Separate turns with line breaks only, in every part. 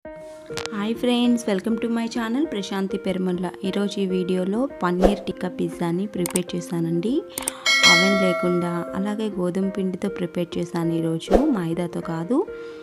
hi friends welcome to my channel Prashanthi Perumalla ఈరోజు ఈ వీడియోలో పన్నీర్ టిక్కా పిజ్జాని ప్రిపేర్ చేశానండి అవెన్ లేకుండా అలాగే గోధుమ పిండితో ప్రిపేర్ చేశాను ఈరోజు మైదాతో కాదు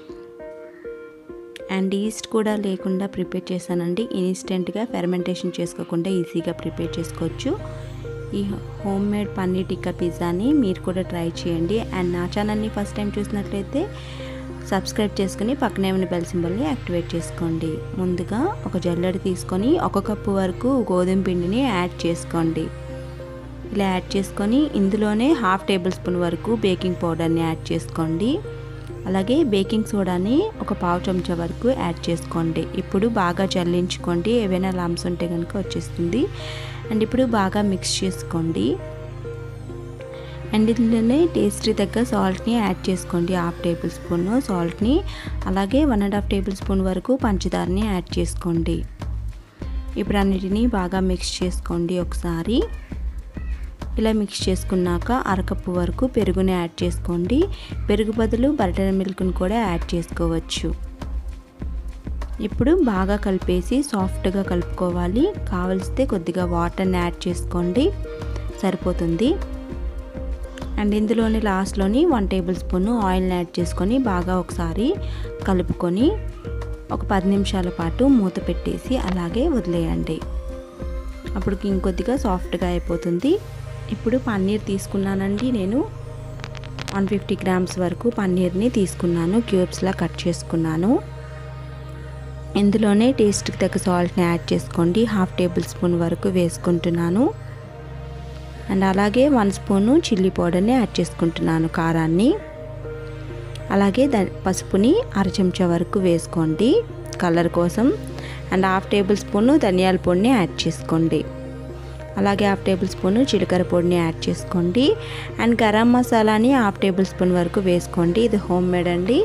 అండ్ ఈస్ట్ కూడా లేకుండా ప్రిపేర్ చేశానండి ఇన్స్టెంట్గా ఫెర్మెంటేషన్ చేసుకోకుండా ఈజీగా ప్రిపేర్ చేసుకోవచ్చు ఈ హోమ్ మేడ్ పన్నీర్ టిక్కా పిజ్జాని మీరు కూడా ట్రై చేయండి అండ్ నా ఛానల్ని ఫస్ట్ టైం చూసినట్లయితే సబ్స్క్రైబ్ చేసుకుని పక్కనే ఉన్న బెల్ సింబల్ని యాక్టివేట్ చేసుకోండి ముందుగా ఒక జల్లెడ తీసుకొని ఒక కప్పు వరకు గోధుమ పిండిని యాడ్ చేసుకోండి ఇలా యాడ్ చేసుకొని ఇందులోనే హాఫ్ టేబుల్ స్పూన్ వరకు బేకింగ్ పౌడర్ని యాడ్ చేసుకోండి అలాగే బేకింగ్ సోడాని ఒక పావు చెంచా వరకు యాడ్ చేసుకోండి ఇప్పుడు బాగా జల్లించుకోండి ఏవైనా లామ్స్ ఉంటే కనుక వచ్చేస్తుంది అండ్ ఇప్పుడు బాగా మిక్స్ చేసుకోండి అండ్ ఇందులోనే టేస్ట్కి తగ్గ సాల్ట్ని యాడ్ చేసుకోండి హాఫ్ టేబుల్ స్పూన్ సాల్ట్ని అలాగే one and half tablespoon వరకు పంచదారని యాడ్ చేసుకోండి ఇప్పుడు అన్నిటినీ బాగా మిక్స్ చేసుకోండి ఒకసారి ఇలా మిక్స్ చేసుకున్నాక అరకప్పు వరకు పెరుగుని యాడ్ చేసుకోండి పెరుగు బదులు బటర్ మిల్క్ని కూడా యాడ్ చేసుకోవచ్చు ఇప్పుడు బాగా కలిపేసి సాఫ్ట్గా కలుపుకోవాలి కావలిస్తే కొద్దిగా వాటర్ని యాడ్ చేసుకోండి సరిపోతుంది అండ్ ఇందులోని లాస్ట్లోని వన్ టేబుల్ స్పూన్ ఆయిల్ని యాడ్ చేసుకొని బాగా ఒకసారి కలుపుకొని ఒక పది నిమిషాల పాటు మూత పెట్టేసి అలాగే వదిలేయండి అప్పుడు ఇంకొద్దిగా సాఫ్ట్గా అయిపోతుంది ఇప్పుడు పన్నీర్ తీసుకున్నానండి నేను వన్ ఫిఫ్టీ గ్రామ్స్ వరకు పన్నీర్ని తీసుకున్నాను క్యూబ్స్లా కట్ చేసుకున్నాను ఇందులోనే టేస్ట్కి తగ్గ సాల్ట్ని యాడ్ చేసుకోండి హాఫ్ టేబుల్ స్పూన్ వరకు వేసుకుంటున్నాను అండ్ అలాగే వన్ స్పూను చిల్లీ పౌడర్ని యాడ్ చేసుకుంటున్నాను కారాన్ని అలాగే ద పసుపుని అర చెంచా వరకు వేసుకోండి కలర్ కోసం అండ్ హాఫ్ టేబుల్ స్పూను ధనియాల పొడిని యాడ్ చేసుకోండి అలాగే హాఫ్ టేబుల్ స్పూను జీలకర్ర పొడిని యాడ్ చేసుకోండి అండ్ గరం మసాలాని హాఫ్ టేబుల్ స్పూన్ వరకు వేసుకోండి ఇది హోమ్ మేడ్ అండి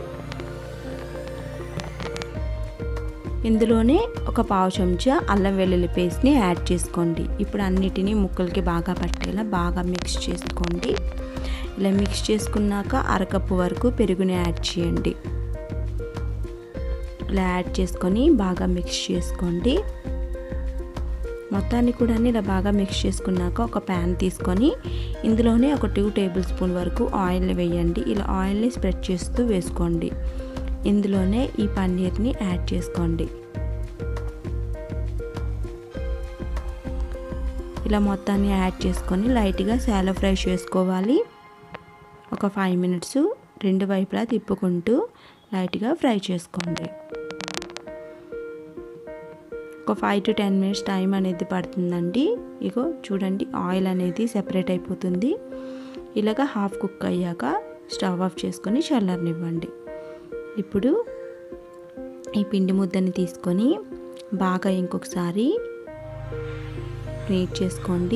ఇందులోనే ఒక పావు చెంచా అల్లం వెల్లుల్లి పేస్ట్ని యాడ్ చేసుకోండి ఇప్పుడు అన్నిటినీ ముక్కలకి బాగా పట్టేలా బాగా మిక్స్ చేసుకోండి ఇలా మిక్స్ చేసుకున్నాక అరకప్పు వరకు పెరుగుని యాడ్ చేయండి ఇలా యాడ్ చేసుకొని బాగా మిక్స్ చేసుకోండి మొత్తాన్ని కూడా ఇలా బాగా మిక్స్ చేసుకున్నాక ఒక ప్యాన్ తీసుకొని ఇందులోనే ఒక టూ టేబుల్ స్పూన్ వరకు ఆయిల్ వేయండి ఇలా ఆయిల్ని స్ప్రెడ్ చేస్తూ వేసుకోండి ఇందులోనే ఈ పన్నీర్ని యాడ్ చేసుకోండి ఇలా మొత్తాన్ని యాడ్ చేసుకొని లైట్గా శాలో ఫ్రై చేసుకోవాలి ఒక ఫైవ్ మినిట్స్ రెండు వైపులా తిప్పుకుంటూ లైట్గా ఫ్రై చేసుకోండి ఒక five to ten minutes time అనేది పడుతుందండి ఇగో చూడండి ఆయిల్ అనేది సెపరేట్ అయిపోతుంది ఇలాగ హాఫ్ కుక్ అయ్యాక స్టవ్ ఆఫ్ చేసుకొని చల్లరనివ్వండి ఇప్పుడు ఈ పిండి ముద్దని తీసుకొని బాగా ఇంకొకసారి నీట్ చేసుకోండి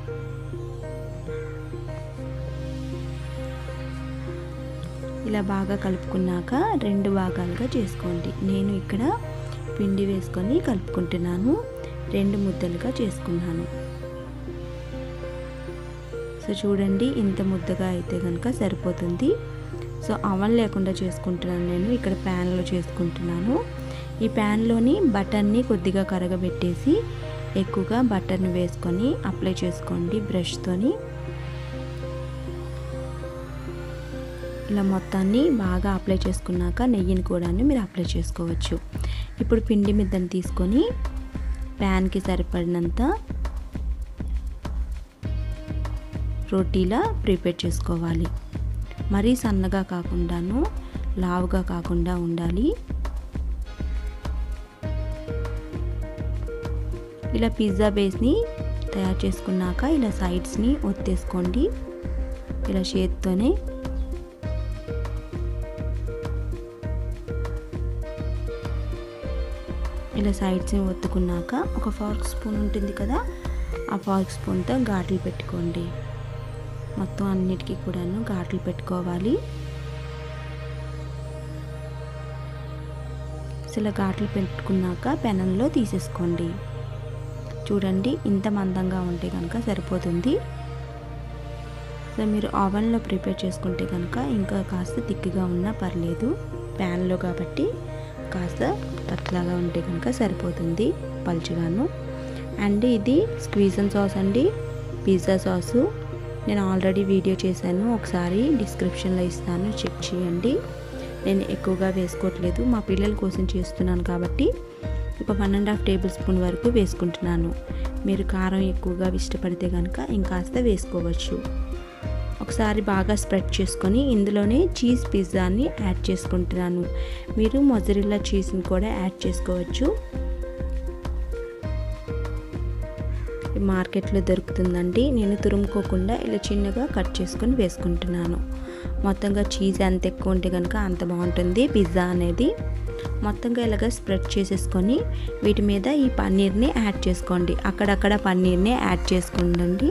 ఇలా బాగా కలుపుకున్నాక రెండు భాగాలుగా చేసుకోండి నేను ఇక్కడ పిండి వేసుకొని కలుపుకుంటున్నాను రెండు ముద్దలుగా చేసుకున్నాను సో చూడండి ఇంత ముద్దగా అయితే కనుక సరిపోతుంది సో అవన్ లేకుండా చేసుకుంటున్నాను నేను ఇక్కడ ప్యాన్లో చేసుకుంటున్నాను ఈ ప్యాన్లోని బటర్ని కొద్దిగా కరగబెట్టేసి ఎక్కువగా బటర్ని వేసుకొని అప్లై చేసుకోండి బ్రష్తోని ఇలా మొత్తాన్ని బాగా అప్లై చేసుకున్నాక నెయ్యిని కూడా మీరు అప్లై చేసుకోవచ్చు ఇప్పుడు పిండి మిద్దని తీసుకొని ప్యాన్కి సరిపడినంత రోటీలా ప్రిపేర్ చేసుకోవాలి మరీ సన్నగా కాకుండాను లావుగా కాకుండా ఉండాలి ఇలా పిజ్జా బేస్ని తయారు చేసుకున్నాక ఇలా సైడ్స్ని ఒత్తేసుకోండి ఇలా చేత్తోనే ఇలా సైడ్స్ని ఒత్తుకున్నాక ఒక ఫార్క్ స్పూన్ ఉంటుంది కదా ఆ ఫార్క్ స్పూన్తో ఘాట్లు పెట్టుకోండి మొత్తం అన్నిటికీ కూడాను ఘాట్లు పెట్టుకోవాలి ఇలా ఘాట్లు పెట్టుకున్నాక పెనంలో తీసేసుకోండి చూడండి ఇంత మందంగా ఉంటే కనుక సరిపోతుంది సో మీరు ఓవెన్లో ప్రిపేర్ చేసుకుంటే కనుక ఇంకా కాస్త థిక్గా ఉన్నా పర్లేదు ప్యాన్లో కాబట్టి కాస్త పతలాగా ఉంటే కనుక సరిపోతుంది పలుచగాను అండ్ ఇది స్క్వీజన్ సాస్ అండి పిజ్జా సాసు నేను ఆల్రెడీ వీడియో చేశాను ఒకసారి డిస్క్రిప్షన్లో ఇస్తాను చెక్ చేయండి నేను ఎక్కువగా వేసుకోవట్లేదు మా పిల్లల కోసం చేస్తున్నాను కాబట్టి ఒక one and half tablespoon వరకు వేసుకుంటున్నాను మీరు కారం ఎక్కువగా ఇష్టపడితే కనుక ఇంకాస్త వేసుకోవచ్చు ఒకసారి బాగా స్ప్రెడ్ చేసుకొని ఇందులోనే చీజ్ పిజ్జాని యాడ్ చేసుకుంటున్నాను మీరు మొజరిల్లా చీజ్ని కూడా యాడ్ చేసుకోవచ్చు మార్కెట్లో దొరుకుతుందండి నేను తురుముకోకుండా ఇలా చిన్నగా కట్ చేసుకొని వేసుకుంటున్నాను మొత్తంగా చీజ్ ఎంత ఎక్కువ ఉంటే కనుక అంత బాగుంటుంది పిజ్జా అనేది మొత్తంగా ఇలాగ స్ప్రెడ్ చేసేసుకొని వీటి మీద ఈ పన్నీర్ని యాడ్ చేసుకోండి అక్కడక్కడ పన్నీర్ని యాడ్ చేసుకోండి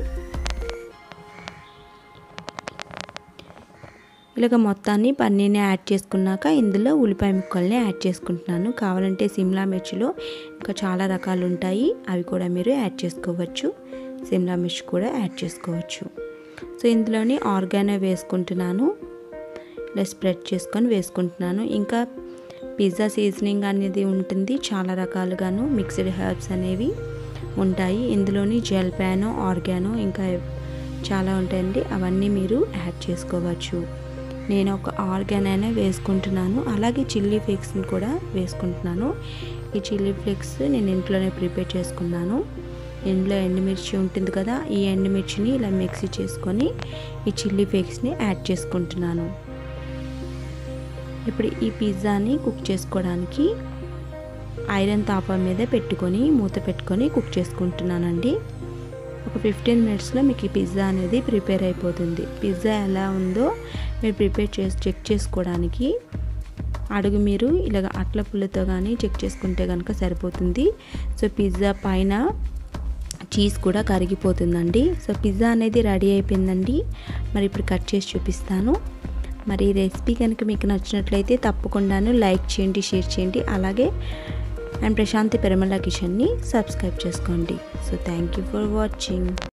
ఇలాగ మొత్తాన్ని పన్నీర్ని యాడ్ చేసుకున్నాక ఇందులో ఉల్లిపాయ ముక్కల్ని యాడ్ చేసుకుంటున్నాను కావాలంటే సిమ్లా మిర్చిలో ఇంకా చాలా రకాలు ఉంటాయి అవి కూడా మీరు యాడ్ చేసుకోవచ్చు సిమ్లా మిర్చి కూడా యాడ్ చేసుకోవచ్చు సో ఇందులోని ఆర్గానో వేసుకుంటున్నాను ఇలా స్ప్రెడ్ చేసుకొని వేసుకుంటున్నాను ఇంకా పిజ్జా సీజనింగ్ అనేది ఉంటుంది చాలా రకాలుగాను మిక్స్డ్ హెర్బ్స్ అనేవి ఉంటాయి ఇందులోని జెల్ ప్యానో ఆర్గానో ఇంకా చాలా ఉంటాయండి అవన్నీ మీరు యాడ్ చేసుకోవచ్చు నేను ఒక ఆర్గాన్ అయినా వేసుకుంటున్నాను అలాగే చిల్లీ ఫ్లేక్స్ని కూడా వేసుకుంటున్నాను ఈ చిల్లీ ఫ్లేక్స్ నేను ఇంట్లోనే ప్రిపేర్ చేసుకున్నాను ఇందులో ఎండుమిర్చి ఉంటుంది కదా ఈ ఎండుమిర్చిని ఇలా మిక్సీ చేసుకొని ఈ చిల్లీ ఫ్లేక్స్ని యాడ్ చేసుకుంటున్నాను ఇప్పుడు ఈ పిజ్జాని కుక్ చేసుకోవడానికి ఐరన్ తాప మీద పెట్టుకొని మూత పెట్టుకొని కుక్ చేసుకుంటున్నానండి ఒక ఫిఫ్టీన్ మినిట్స్లో మీకు ఈ పిజ్జా అనేది ప్రిపేర్ అయిపోతుంది పిజ్జా ఎలా ఉందో మీరు ప్రిపేర్ చేసి చెక్ చేసుకోవడానికి అడుగు మీరు ఇలాగ అట్ల పుల్లతో కానీ చెక్ చేసుకుంటే కనుక సరిపోతుంది సో పిజ్జా పైన చీజ్ కూడా కరిగిపోతుందండి సో పిజ్జా అనేది రెడీ అయిపోయిందండి మరి ఇప్పుడు కట్ చేసి చూపిస్తాను మరి ఈ రెసిపీ కనుక మీకు నచ్చినట్లయితే తప్పకుండాను లైక్ చేయండి షేర్ చేయండి అలాగే అండ్ ప్రశాంతి పెరమల కిచెన్ని సబ్స్క్రైబ్ చేసుకోండి so thank you for watching